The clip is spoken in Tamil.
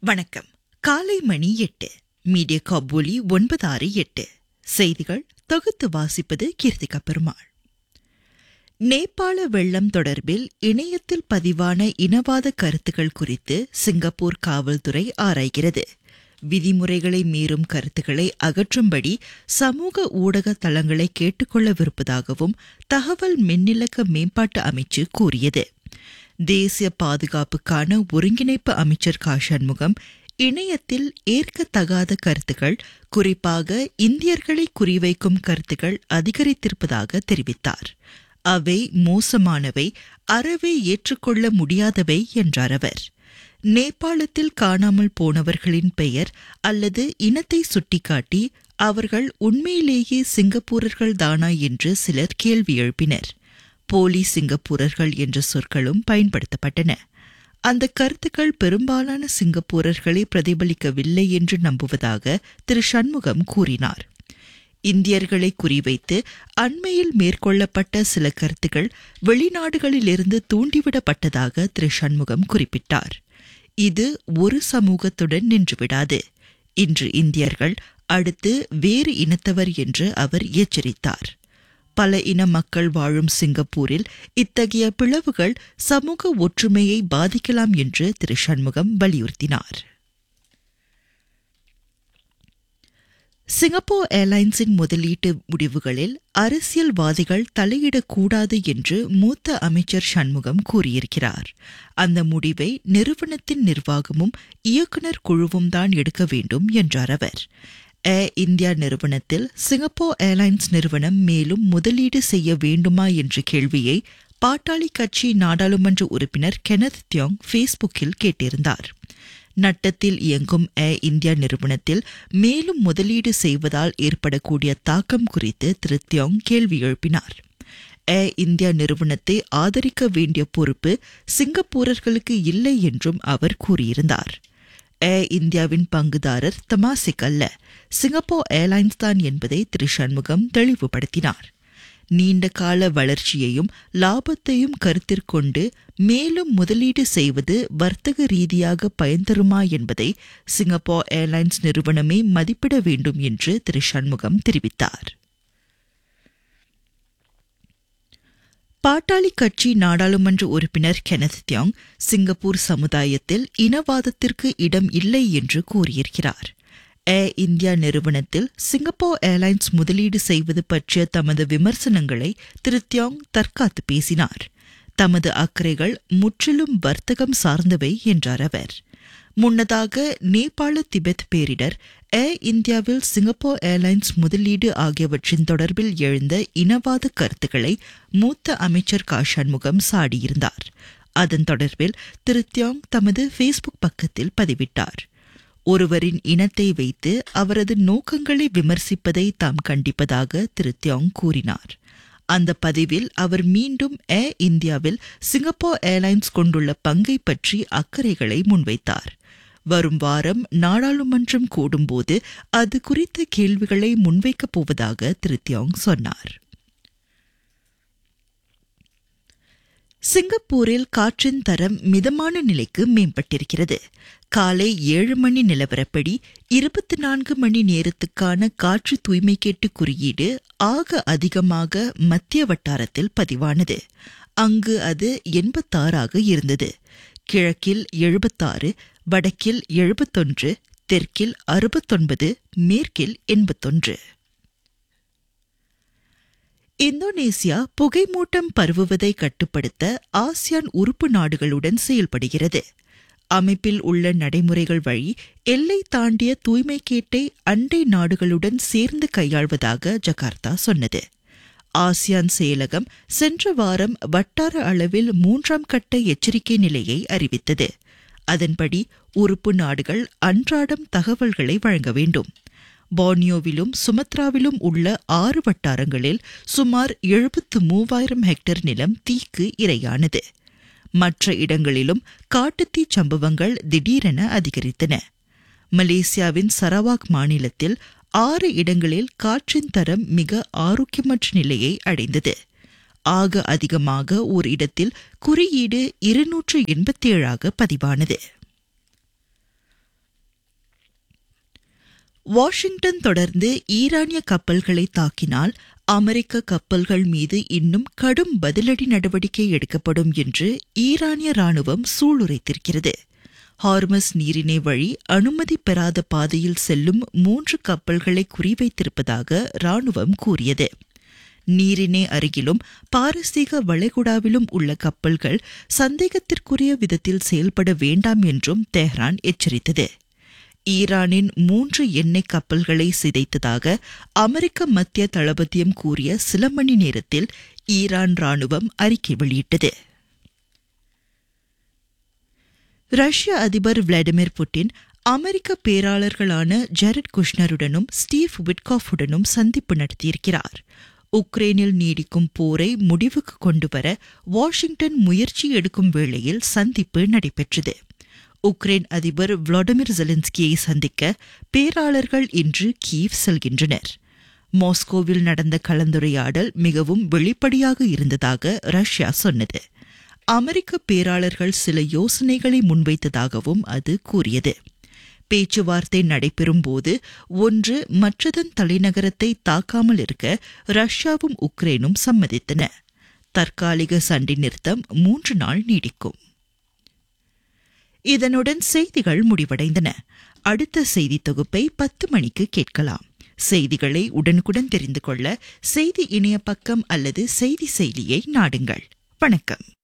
வணக்கம் காலை மணி எட்டு மீடியா காபூலி ஒன்பது ஆறு எட்டு செய்திகள் தொகுத்து வாசிப்பது கீர்த்திகா பெருமாள் நேபாள வெள்ளம் தொடர்பில் இணையத்தில் பதிவான இனவாத கருத்துக்கள் குறித்து சிங்கப்பூர் காவல்துறை ஆராய்கிறது விதிமுறைகளை மீறும் கருத்துக்களை அகற்றும்படி சமூக ஊடக தளங்களை கேட்டுக்கொள்ளவிருப்பதாகவும் தகவல் மின்னிலக்க மேம்பாட்டு அமைச்சு கூறியது தேசிய பாதுகாப்புக்கான ஒருங்கிணைப்பு அமைச்சர் கா சண்முகம் இணையத்தில் ஏற்கத்தகாத கருத்துக்கள் குறிப்பாக இந்தியர்களை குறிவைக்கும் கருத்துக்கள் அதிகரித்திருப்பதாக தெரிவித்தார் அவை மோசமானவை அறவே ஏற்றுக்கொள்ள முடியாதவை என்றார் அவர் நேபாளத்தில் காணாமல் போனவர்களின் பெயர் அல்லது இனத்தை சுட்டிக்காட்டி அவர்கள் உண்மையிலேயே சிங்கப்பூரர்கள் தானா என்று சிலர் கேள்வி எழுப்பினர் போலி சிங்கப்பூரர்கள் என்ற சொற்களும் பயன்படுத்தப்பட்டன அந்த கருத்துக்கள் பெரும்பாலான சிங்கப்பூரர்களை பிரதிபலிக்கவில்லை என்று நம்புவதாக திரு சண்முகம் கூறினார் இந்தியர்களை குறிவைத்து அண்மையில் மேற்கொள்ளப்பட்ட சில கருத்துக்கள் வெளிநாடுகளிலிருந்து தூண்டிவிடப்பட்டதாக திரு சண்முகம் குறிப்பிட்டார் இது ஒரு சமூகத்துடன் நின்றுவிடாது இன்று இந்தியர்கள் அடுத்து வேறு இனத்தவர் என்று அவர் எச்சரித்தார் பல இன மக்கள் வாழும் சிங்கப்பூரில் இத்தகைய பிளவுகள் சமூக ஒற்றுமையை பாதிக்கலாம் என்று திரு சண்முகம் வலியுறுத்தினார் சிங்கப்பூர் ஏர்லைன்ஸின் முதலீட்டு முடிவுகளில் அரசியல்வாதிகள் தலையிடக்கூடாது என்று மூத்த அமைச்சர் சண்முகம் கூறியிருக்கிறார் அந்த முடிவை நிறுவனத்தின் நிர்வாகமும் இயக்குநர் குழுவும் தான் எடுக்க வேண்டும் என்றார் அவர் ஏர் இந்தியா நிறுவனத்தில் சிங்கப்பூர் ஏர்லைன்ஸ் நிறுவனம் மேலும் முதலீடு செய்ய வேண்டுமா என்ற கேள்வியை பாட்டாளி கட்சி நாடாளுமன்ற உறுப்பினர் கெனத் தியோங் ஃபேஸ்புக்கில் கேட்டிருந்தார் நட்டத்தில் இயங்கும் ஏர் இந்தியா நிறுவனத்தில் மேலும் முதலீடு செய்வதால் ஏற்படக்கூடிய தாக்கம் குறித்து திரு தியோங் கேள்வி எழுப்பினார் ஏர் இந்தியா நிறுவனத்தை ஆதரிக்க வேண்டிய பொறுப்பு சிங்கப்பூரர்களுக்கு இல்லை என்றும் அவர் கூறியிருந்தார் ஏர் இந்தியாவின் பங்குதாரர் தமாசிக் அல்ல சிங்கப்பூர் ஏர்லைன்ஸ் தான் என்பதை திரு சண்முகம் தெளிவுபடுத்தினார் நீண்ட கால வளர்ச்சியையும் லாபத்தையும் கருத்திற்கொண்டு மேலும் முதலீடு செய்வது வர்த்தக ரீதியாக பயன் தருமா என்பதை சிங்கப்பூர் ஏர்லைன்ஸ் நிறுவனமே மதிப்பிட வேண்டும் என்று திரு சண்முகம் தெரிவித்தார் பாட்டாளி கட்சி நாடாளுமன்ற உறுப்பினர் கெனத் தியோங் சிங்கப்பூர் சமுதாயத்தில் இனவாதத்திற்கு இடம் இல்லை என்று கூறியிருக்கிறார் ஏர் இந்தியா நிறுவனத்தில் சிங்கப்பூர் ஏர்லைன்ஸ் முதலீடு செய்வது பற்றிய தமது விமர்சனங்களை திரு தியோங் தற்காத்து பேசினார் தமது அக்கறைகள் முற்றிலும் வர்த்தகம் சார்ந்தவை என்றார் அவர் முன்னதாக நேபாள திபெத் பேரிடர் ஏர் இந்தியாவில் சிங்கப்பூர் ஏர்லைன்ஸ் முதலீடு ஆகியவற்றின் தொடர்பில் எழுந்த இனவாத கருத்துக்களை மூத்த அமைச்சர் கா சண்முகம் சாடியிருந்தார் அதன் தொடர்பில் திரு தியோங் தமது ஃபேஸ்புக் பக்கத்தில் பதிவிட்டார் ஒருவரின் இனத்தை வைத்து அவரது நோக்கங்களை விமர்சிப்பதை தாம் கண்டிப்பதாக திரு தியோங் கூறினார் அந்த பதிவில் அவர் மீண்டும் ஏர் இந்தியாவில் சிங்கப்பூர் ஏர்லைன்ஸ் கொண்டுள்ள பங்கை பற்றி அக்கறைகளை முன்வைத்தார் வரும் வாரம் நாடாளுமன்றம் கூடும்போது அது குறித்த கேள்விகளை முன்வைக்கப் போவதாக திரு தியோங் சொன்னார் சிங்கப்பூரில் காற்றின் தரம் மிதமான நிலைக்கு மேம்பட்டிருக்கிறது காலை ஏழு மணி நிலவரப்படி இருபத்தி நான்கு மணி நேரத்துக்கான காற்று தூய்மை கேட்டு குறியீடு ஆக அதிகமாக மத்திய வட்டாரத்தில் பதிவானது அங்கு அது எண்பத்தாறாக இருந்தது கிழக்கில் எழுபத்தாறு வடக்கில் எழுபத்தொன்று தெற்கில் அறுபத்தொன்பது மேற்கில் எண்பத்தொன்று இந்தோனேசியா புகைமூட்டம் பரவுவதை கட்டுப்படுத்த ஆசியான் உறுப்பு நாடுகளுடன் செயல்படுகிறது அமைப்பில் உள்ள நடைமுறைகள் வழி எல்லை தாண்டிய தூய்மை கேட்டை அண்டை நாடுகளுடன் சேர்ந்து கையாள்வதாக ஜகார்த்தா சொன்னது ஆசியான் செயலகம் சென்ற வாரம் வட்டார அளவில் மூன்றாம் கட்ட எச்சரிக்கை நிலையை அறிவித்தது அதன்படி உறுப்பு நாடுகள் அன்றாடம் தகவல்களை வழங்க வேண்டும் போர்னியோவிலும் சுமத்ராவிலும் உள்ள ஆறு வட்டாரங்களில் சுமார் எழுபத்து மூவாயிரம் ஹெக்டேர் நிலம் தீக்கு இரையானது மற்ற இடங்களிலும் காட்டுத்தீ சம்பவங்கள் திடீரென அதிகரித்தன மலேசியாவின் சரவாக் மாநிலத்தில் ஆறு இடங்களில் காற்றின் தரம் மிக ஆரோக்கியமற்ற நிலையை அடைந்தது ஆக அதிகமாக ஓர் இடத்தில் குறியீடு இருநூற்று எண்பத்தேழாக பதிவானது வாஷிங்டன் தொடர்ந்து ஈரானிய கப்பல்களை தாக்கினால் அமெரிக்க கப்பல்கள் மீது இன்னும் கடும் பதிலடி நடவடிக்கை எடுக்கப்படும் என்று ஈரானிய ராணுவம் சூளுரைத்திருக்கிறது ஹார்மஸ் நீரிணை வழி அனுமதி பெறாத பாதையில் செல்லும் மூன்று கப்பல்களை குறிவைத்திருப்பதாக ராணுவம் கூறியது நீரிணை அருகிலும் பாரசீக வளைகுடாவிலும் உள்ள கப்பல்கள் சந்தேகத்திற்குரிய விதத்தில் செயல்பட வேண்டாம் என்றும் தெஹ்ரான் எச்சரித்தது ஈரானின் மூன்று எண்ணெய் கப்பல்களை சிதைத்ததாக அமெரிக்க மத்திய தளபதியம் கூறிய சில மணி நேரத்தில் ஈரான் ராணுவம் அறிக்கை வெளியிட்டது ரஷ்ய அதிபர் விளாடிமிர் புட்டின் அமெரிக்க பேராளர்களான ஜெரட் குஷ்னருடனும் ஸ்டீவ் விட்காஃபுடனும் சந்திப்பு நடத்தியிருக்கிறார் உக்ரைனில் நீடிக்கும் போரை முடிவுக்கு கொண்டுவர வாஷிங்டன் முயற்சி எடுக்கும் வேளையில் சந்திப்பு நடைபெற்றது உக்ரைன் அதிபர் விளாடிமிர் ஜெலன்ஸ்கியை சந்திக்க பேராளர்கள் இன்று கீவ் செல்கின்றனர் மாஸ்கோவில் நடந்த கலந்துரையாடல் மிகவும் வெளிப்படையாக இருந்ததாக ரஷ்யா சொன்னது அமெரிக்க பேராளர்கள் சில யோசனைகளை முன்வைத்ததாகவும் அது கூறியது பேச்சுவார்த்தை நடைபெறும் போது ஒன்று மற்றதன் தலைநகரத்தை தாக்காமல் இருக்க ரஷ்யாவும் உக்ரைனும் சம்மதித்தன தற்காலிக சண்டை நிறுத்தம் மூன்று நாள் நீடிக்கும் இதனுடன் செய்திகள் முடிவடைந்தன அடுத்த செய்தி தொகுப்பை பத்து மணிக்கு கேட்கலாம் செய்திகளை உடனுக்குடன் தெரிந்து கொள்ள செய்தி இணைய பக்கம் அல்லது செய்தி செயலியை நாடுங்கள் வணக்கம்